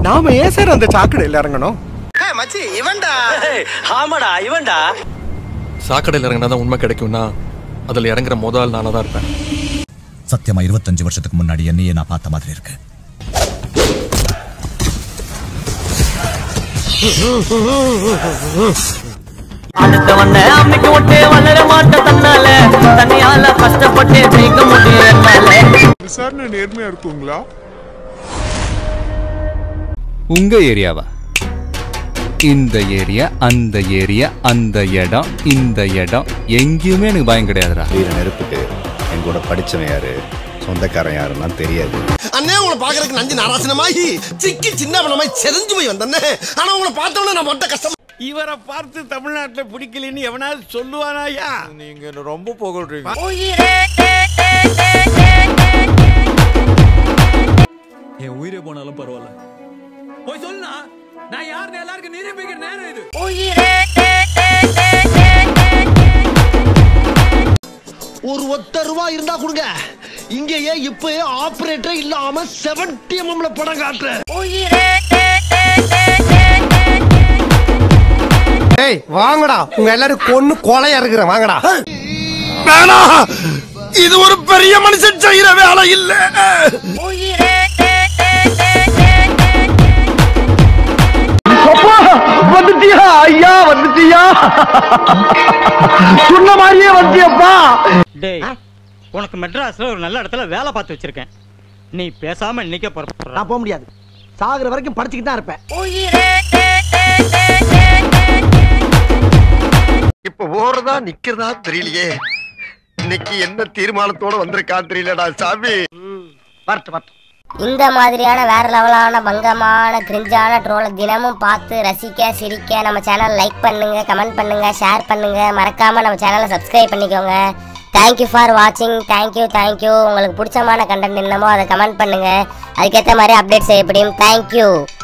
நாம ஏன் சார் அந்த சாக்கடையில் இறங்கணும் மச்சி இவன்டா ஆமாடா இவன்டா சாக்கடையில் இறங்கினா தான் உண்மை கிடைக்கும்னா அதில் இறங்குற முதல் நாளாக தான் இருப்பேன் சத்தியமா இருபத்தஞ்சு வருஷத்துக்கு முன்னாடி என்னையே நான் பார்த்த மாதிரி இருக்கு அடுத்தவன அம்மிக்கு விட்டு வளர மாட்ட தன்னால தனியால கஷ்டப்பட்டு ஜெயிக்க முடியும் என்னால விசாரணை நேர்மையா இருக்குங்களா உங்க ஏரியாவா இந்த ஏரியா அந்த ஏரியா அந்த இடம் இந்த இடம் எங்கேயுமே எனக்கு பயம் கிடையாதுடா வீர நெருப்புக்கு என் கூட படிச்சவன் யாரு சொந்தக்காரன் யாருன்னா தெரியாது அண்ணே உங்களை பாக்குறதுக்கு நஞ்சு நாராசனமாயி சிக்கி சின்ன பண்ணமாய் செறிஞ்சு போய் வந்தேன் ஆனா உங்களை பார்த்தோன்னே நான் மட்டும் கஷ்டம் இவரை பார்த்து தமிழ்நாட்டுல பிடிக்கலன்னு எவனாவது சொல்லுவானாயா நீங்க ரொம்ப புகழ்றீங்க என் உயிரே போனாலும் பரவாயில்ல போய் சொல்லுனா நான் யாருன்னு எல்லாருக்கும் நிரூபிக்கிற நேரம் இது ஒரு ஒத்த ரூபா இருந்தா கொடுங்க இங்கேயே இப்பயே ஆபரேட்டர் இல்லாம செவன்டி எம்எம்ல படம் காட்டுறேன் ஏய் வாங்கடா உங்க எல்லாரும் கொன்னு கொலையா இருக்கிறேன் வாங்கடா வேணா இது ஒரு பெரிய மனுஷன் செய்யற வேலை இல்ல வந்துட்டியா ஐயா வந்துட்டியா சொன்ன மாதிரியே வந்துட்டியப்பா டேய் உனக்கு மெட்ராஸ்ல ஒரு நல்ல இடத்துல வேலை பார்த்து வச்சிருக்கேன் நீ பேசாம இன்னைக்கே புறப்படுறா நான் போக முடியாது சாகுற வரைக்கும் படிச்சுக்கிட்டு தான் இருப்பேன் இப்ப ஓடுறதா நிக்கிறதா தெரியலையே இன்னைக்கு என்ன தீர்மானத்தோட வந்திருக்கான் தெரியலடா சாமி வரட்டு வரட்டு இந்த மாதிரியான வேற லெவலான பங்கமான கிரிஞ்சான ட்ரோலை தினமும் பார்த்து ரசிக்க சிரிக்க நம்ம சேனல் லைக் பண்ணுங்க கமெண்ட் பண்ணுங்க ஷேர் பண்ணுங்க மறக்காம நம்ம சேனலை சப்ஸ்கிரைப் பண்ணிக்கோங்க தேங்க்யூ ஃபார் வாட்சிங் தேங்க்யூ தேங்க்யூ உங்களுக்கு பிடிச்சமான கண்டென்ட் என்னமோ அதை கமெண்ட் பண்ணுங்க அதுக்கேற்ற மாதிரி அப்டேட் செய்யப்படும் தேங்க்யூ